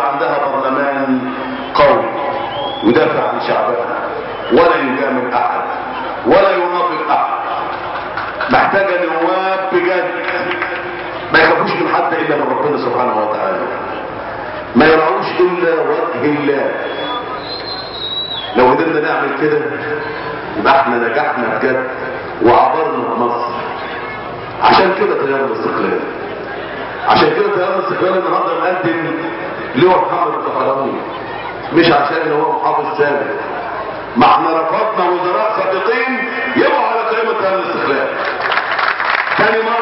يبقى عندها برلمان قوي يدافع عن شعبها ولا يجامل احد ولا ينافق احد محتاجه نواب بجد ما يخافوش من حد الا من ربنا سبحانه وتعالى ما يرعوش الا وجه الله لو قدرنا نعمل كده يبقى احنا نجحنا بجد وعبرنا مصر عشان كده تيار الاستقلال عشان كده تيار الاستقلال النهارده مقدم لواء محمد الفخراني مش عشان هو محافظ سابق ما احنا رفضنا وزراء سابقين يبقوا على قائمه تيار الاستقلال تاني مره